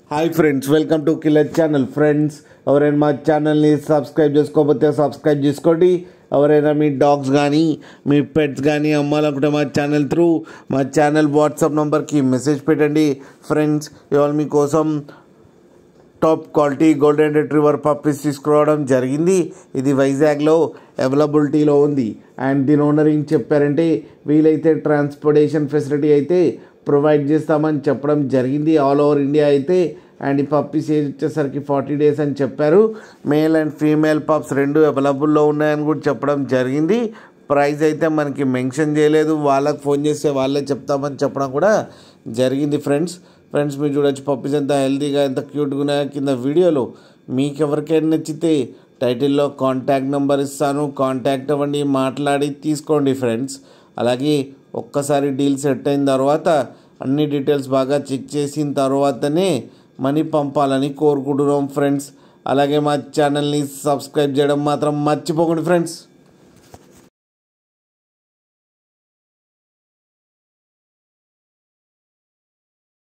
hi friends welcome to killer channel friends ఎవరైనా మా ఛానల్ని సబ్స్క్రైబ్ చేసుకోకపోతే సబ్స్క్రైబ్ చేసుకోండి ఎవరైనా మీ డాగ్స్ కానీ మీ పెట్స్ కానీ అమ్మాలనుకుంటే మా ఛానల్ త్రూ మా ఛానల్ వాట్సాప్ నెంబర్కి మెసేజ్ పెట్టండి ఫ్రెండ్స్ ఇవాళ మీకోసం top quality golden retriever puppies తీసుకురావడం జరిగింది ఇది వైజాగ్లో అవైలబిలిటీలో ఉంది అండ్ దీని ఓనర్ ఏం చెప్పారంటే వీలైతే ట్రాన్స్పోర్టేషన్ ఫెసిలిటీ అయితే ప్రొవైడ్ చేస్తామని చెప్పడం జరిగింది ఆల్ ఓవర్ ఇండియా అయితే అండ్ ఈ పప్పీస్ ఏజ్ వచ్చేసరికి ఫార్టీ డేస్ అని చెప్పారు మేల్ అండ్ ఫీమేల్ పప్స్ రెండు అవైలబుల్లో ఉన్నాయని కూడా చెప్పడం జరిగింది ప్రైస్ అయితే మనకి మెన్షన్ చేయలేదు వాళ్ళకి ఫోన్ చేస్తే వాళ్ళే చెప్తామని చెప్పడం కూడా జరిగింది ఫ్రెండ్స్ ఫ్రెండ్స్ మీరు చూడొచ్చు పప్పీస్ ఎంత హెల్తీగా ఎంత క్యూట్గా ఉన్నాయో కింద వీడియోలో మీకు ఎవరికైనా నచ్చితే టైటిల్లో కాంటాక్ట్ నెంబర్ ఇస్తాను కాంటాక్ట్ అవ్వండి మాట్లాడి తీసుకోండి ఫ్రెండ్స్ అలాగే ఒక్కసారి డీల్ సెట్ అయిన తర్వాత అన్ని డీటెయిల్స్ బాగా చెక్ చేసిన తర్వాతనే మనీ పంపాలని కోరుకుంటున్నాం ఫ్రెండ్స్ అలాగే మా ఛానల్ని సబ్స్క్రైబ్ చేయడం మాత్రం మర్చిపోకండి ఫ్రెండ్స్